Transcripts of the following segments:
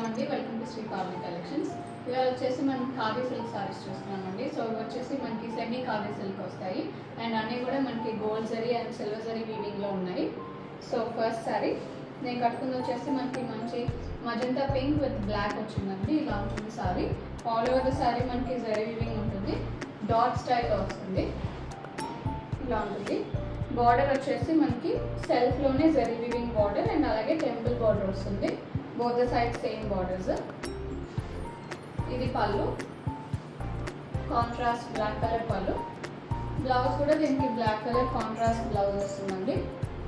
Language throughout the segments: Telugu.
అండి welcome to Sri Kavya collections ఇవాళ వచ్చేసి మనం కావ్య సిల్క్ సారీస్ చూస్తున్నామండి సో ఇవి వచ్చేసి మనకి సెమీ కావ్య సిల్క్ వస్తాయి అండ్ అన్నీ కూడా మనకి gold zari and silver zari వీవింగ్లో ఉన్నాయి సో ఫస్ట్ సారీ నేను కట్టుకుంది వచ్చేసి మనకి మంచి మజంతా పింక్ విత్ బ్లాక్ వచ్చిందండి ఇలా ఉంటుంది sari all over the sari మనకి జరీ వీవింగ్ ఉంటుంది డాట్ స్టైల్లో వస్తుంది ఇలా ఉంటుంది బార్డర్ వచ్చేసి మనకి సెల్ఫ్ లోనే జరీ వివింగ్ బార్డర్ అండ్ అలాగే టెంపుల్ బార్డర్ వస్తుంది both the side same borders ఇది pallu contrast black colour pallu blouse కూడా దీనికి బ్లాక్ కలర్ కాంట్రాస్ట్ బ్లౌజ్ వస్తుందండి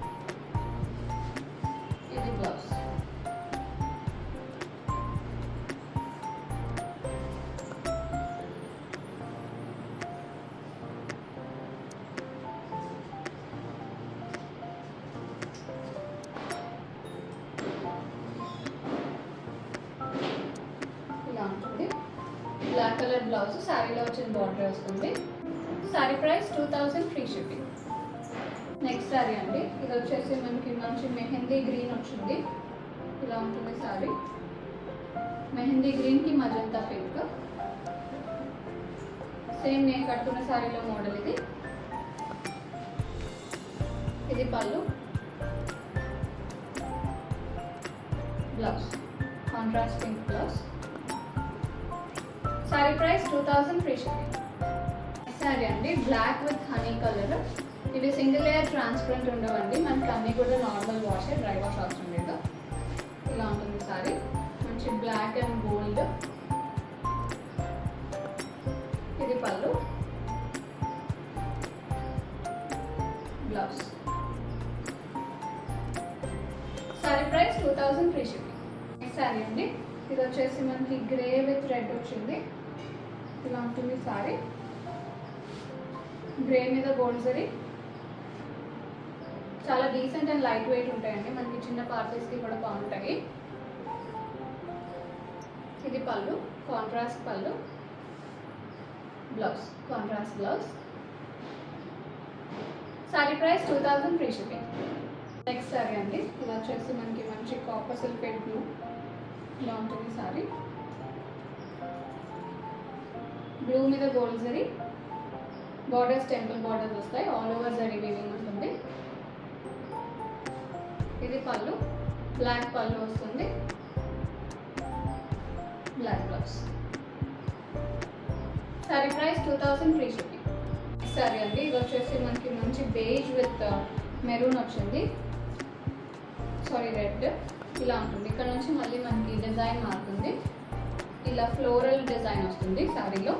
ఇది బ్లౌజ్ ఇలా ఉంటుంది బ్లాక్ కలర్ బ్లౌజ్ శారీలో వచ్చిన బార్డర్ వస్తుంది sari price two thousand free shipping next sari అండి ఇది వచ్చేసి మనకి మంచి మెహందీ గ్రీన్ వచ్చింది ఇలా ఉంటుంది శారీ మెహందీ గ్రీన్కి మజంతా పింక్ సేమ్ నేను కట్టుకున్న శారీలో మోడల్ ఇది ఇది pallu blouse contrast pink blouse sari price two thousand free shipping sari అండి బ్లాక్ విత్ హనీ కలర్ ఇవి సింగిల్ లేయర్ ట్రాన్స్పరెంట్ ఉండవండి మనకి అన్నీ కూడా నార్మల్ వాష్ డ్రై వాష్ అవసరం లేదు ఇలా ఉంటుంది సారీ మంచి బ్లాక్ అండ్ గోల్డ్ ఇది pallu blouse sari price two thousand free shipping next sari అండి ఇది వచ్చేసి మనకి గ్రే విత్ రెడ్ వచ్చింది ఇలా ఉంటుంది సారీ గ్రే మీద గోల్డ్ జరీ చాలా డీసెంట్ అండ్ లైట్ వెయిట్ ఉంటాయండి మనకి చిన్న పార్టీస్కి కూడా బాగుంటాయి ఇది pallu contrast pallu blouse contrast blouse sari price two thousand free shipping next sari అండి ఇది వచ్చేసి మనకి మంచి కాపర్ సిల్క్ బ్లూ ఇలా ఉంటుంది సారీ బ్లూ మీద gold zari borders temple borders వస్తాయి ఆల్ ఓవర్ జరీ వీవింగ్ ఉంటుంది ఇది పళ్ళు బ్లాక్ పళ్ళు వస్తుంది black blouse sari price two thousand free shipping sari అండి ఇది వచ్చేసి మనకి మంచి బేజ్ విత్ మెరూన్ వచ్చింది సారీ రెడ్ ఇలా ఉంటుంది ఇక్కడ నుంచి మళ్ళీ మనకి డిజైన్ మారుతుంది ఇలా ఫ్లోరల్ డిజైన్ వస్తుంది శారీలో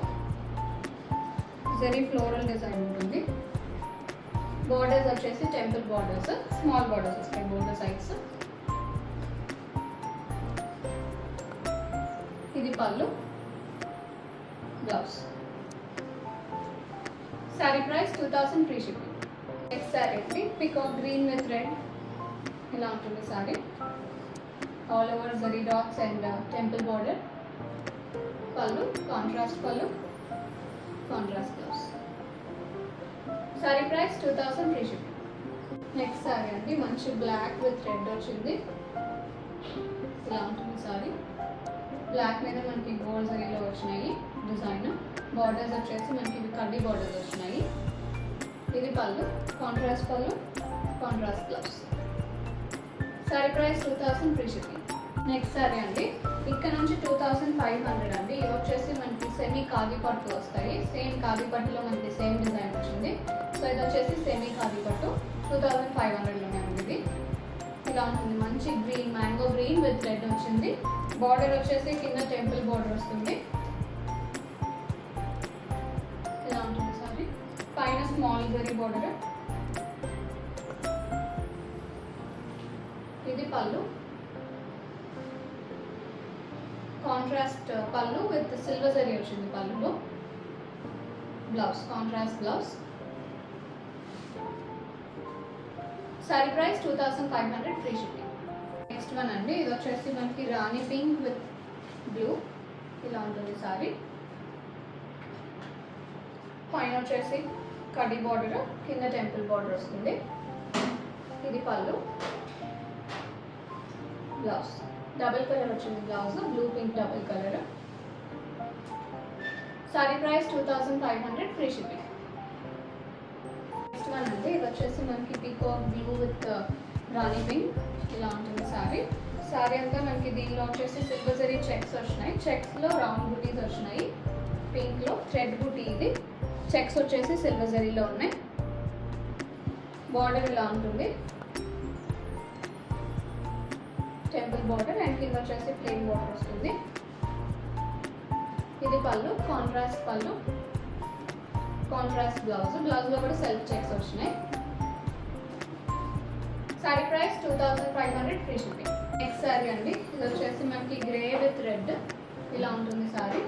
జరీ ఫ్లోరల్ డిజైన్ ఉంటుంది బార్డర్స్ వచ్చేసి టెంపుల్ బార్డర్స్ స్మాల్ బార్డర్స్ వస్తాయి బోర్డర్ సైడ్స్ ఇది pallu blouse sari price two thousand free shipping next sari అండి పికాక్ గ్రీన్ విత్ రెడ్ ఇలా ఉంటుంది sari all over zari dots and temple border pallu contrast pallu contrast blouse sari price two thousand free shipping next sari అండి మంచి బ్లాక్ విత్ రెడ్ వచ్చింది ఇలా ఉంటుంది సారీ బ్లాక్ మీద మనకి గోల్డ్ జరీలో వచ్చినాయి డిజైన్ బార్డర్స్ వచ్చేసి మనకి ఇవి కడ్డీ బార్డర్స్ వచ్చినాయి ఇది pallu contrast pallu contrast blouse sari price two thousand free shipping next sari అండి ఇక్కడ నుంచి టూ థౌసండ్ ఫైవ్ హండ్రెడ్ అండి ఇవి వచ్చేసి మనకి సెమీ ఖాదీ పట్టు వస్తాయి సేమ్ ఖాదీ పట్టులో మనకి సేమ్ డిజైన్ వచ్చింది సో ఇది వచ్చేసి సెమీ ఖాదీ పట్టు టూ థౌసండ్ ఫైవ్ హండ్రెడ్లోనే ఉంది ఇది ఇలా ఉంటుంది మంచి green mango green with red వచ్చింది బార్డర్ వచ్చేసి కింద టెంపుల్ బార్డర్ వస్తుంది ఇలా ఉంటుంది సారీ పైన స్మాల్ జరీ బార్డర్ ఇది పళ్ళు కాంట్రాస్ట్ పళ్ళు విత్ సిల్వర్ జరీ వచ్చింది పళ్ళులో blouse contrast blouse sari price two thousand five hundred free shipping next one అండి ఇది వచ్చేసి మనకి రాణి పింక్ విత్ బ్లూ ఇలా ఉంటుంది సారీ పైన వచ్చేసి కడ్డీ బార్డర్ కింద టెంపుల్ బార్డర్ వస్తుంది ఇది పళ్ళు బ్లౌజ్ డబుల్ కలర్ వచ్చింది blouse blue pink double colour sari price two thousand five hundred free shipping next one అండి ఇది వచ్చేసి మనకి peacock blue with rani pink ఇలా ఉంటుంది సారీ సారీ అంతా మనకి దీనిలో వచ్చేసి సిల్వర్ జరీ చెక్స్ వచ్చినాయి చెక్స్లో రౌండ్ బుటీస్ వచ్చినాయి పింక్లో థ్రెడ్ బుటీ ఇది చెక్స్ వచ్చేసి సిల్వర్ జరీలో ఉన్నాయి బార్డర్ ఇలా ఉంటుంది టెంపుల్ బార్డర్ అండ్ కింద వచ్చేసి ప్లెయిన్ బార్డర్ వస్తుంది ఇది pallu contrast pallu contrast blouse blouse లో కూడా సెల్ఫ్ చెక్స్ వచ్చినాయి sari price two thousand five hundred free shipping next sari అండి ఇది వచ్చేసి మనకి గ్రే విత్ రెడ్ ఇలా ఉంటుంది సారీ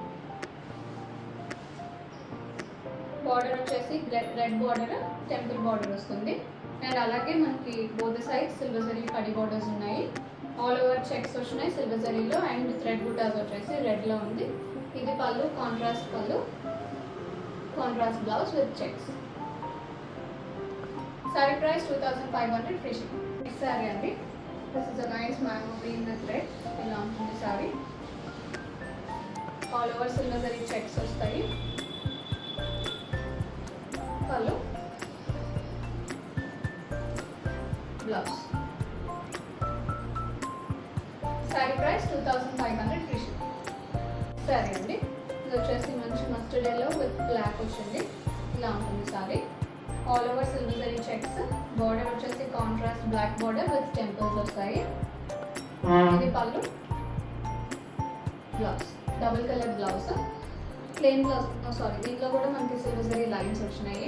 బార్డర్ వచ్చేసి రెడ్ బార్డర్ టెంపుల్ బార్డర్ వస్తుంది అండ్ అలాగే మనకి బోత్ సైడ్ సిల్వర్ జరీ కడి బార్డర్స్ ఉన్నాయి ఆల్ ఓవర్ చెక్స్ వచ్చినాయి సిల్వర్ జరీలో అండ్ థ్రెడ్ బుటాస్ వచ్చేసి రెడ్లో ఉంది ఇది pallu contrast pallu contrast blouse with checks sari price two thousand five hundred free shipping next sari అండి this is a nice mango green with red ఇలా ఉంటుంది sari all over silver zari checks వస్తాయి pallu blouse sari price two thousand five hundred free shipping sari అండి ఇది వచ్చేసి మంచి మస్టర్డ్ ఎల్లో విత్ బ్లాక్ వచ్చింది ఇలా ఉంటుంది sari all over silver zari checks border వచ్చేసి contrast black border with temples వస్తాయి ఇది pallu blouse double colour blouse plain blouse sari దీంట్లో కూడా మనకి సిల్వర్ జరీ లైన్స్ వచ్చినాయి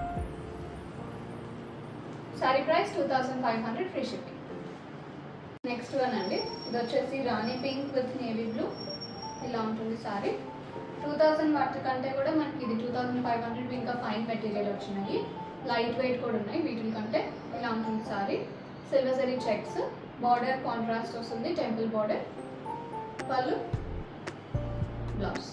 sari price two thousand five hundred free shipping next one అండి ఇది వచ్చేసి rani pink with navy blue ఇలా ఉంటుంది సారీ టూ థౌసండ్ వాటి కంటే కూడా మనకి ఇది టూ థౌసండ్ ఫైవ్ హండ్రెడ్ ఇంకా ఫైన్ మెటీరియల్ వచ్చినాయి లైట్ వెయిట్ కూడా ఉన్నాయి వీటి కంటే ఇలా ఉంటుంది sari silver zari checks border contrast వస్తుంది temple border pallu blouse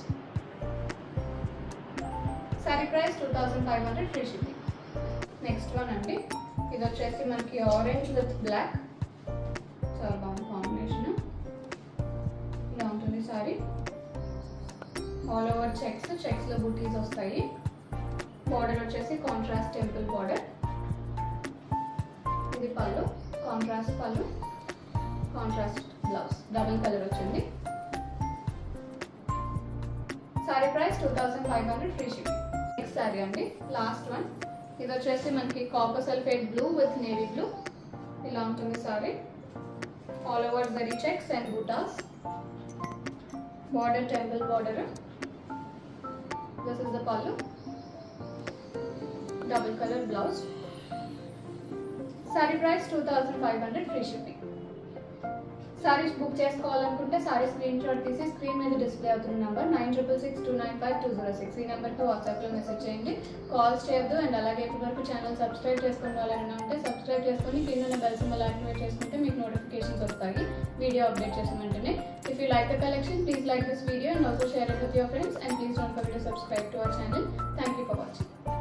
sari price two thousand five hundred free shipping next one అండి ఇది వచ్చేసి మనకి ఆరెంజ్ విత్ బ్లాక్ చాలా బాగుంది కాంబినేషన్ ఇలా ఉంటుంది సారీ ఆల్ ఓవర్ చెక్స్ చెక్స్లో బుటీస్ వస్తాయి బార్డర్ వచ్చేసి కాంట్రాస్ట్ టెంపుల్ బార్డర్ ఇది pallu contrast pallu contrast blouse double colour వచ్చింది sari price two thousand five hundred free shipping next sari అండి లాస్ట్ వన్ ఇది వచ్చేసి మనకి copper sulphate blue with navy blue ఇలా ఉంటుంది sari all over zari checks and butas border temple border this is the pallu double colour blouse sari price two thousand five hundred free shipping saris book చేసుకోవాలనుకుంటే సారీ స్క్రీన్ షాట్ తీసి స్క్రీన్ మీద డిస్ప్లే అవుతున్న number nine triple six two nine five two zero six ఈ నెంబర్కి వాట్సాప్లో మెసేజ్ చేయండి కాల్స్ చేయొద్దు అండ్ అలాగే ఇప్పటివరకు ఛానల్ సబ్స్క్రైబ్ చేసుకుని వాళ్ళని ఉంటే సబ్స్క్రైబ్ చేసుకొని కింద ఉన్న బెల్ సింబల్ యాక్టివేట్ చేసుకుంటే మీకు నోటిఫికేషన్స్ వస్తాయి వీడియో అప్డేట్ చేసిన వెంటనే if you like the collection please like this video and also share it with your friends and please don't forget to subscribe to our channel thank you for watching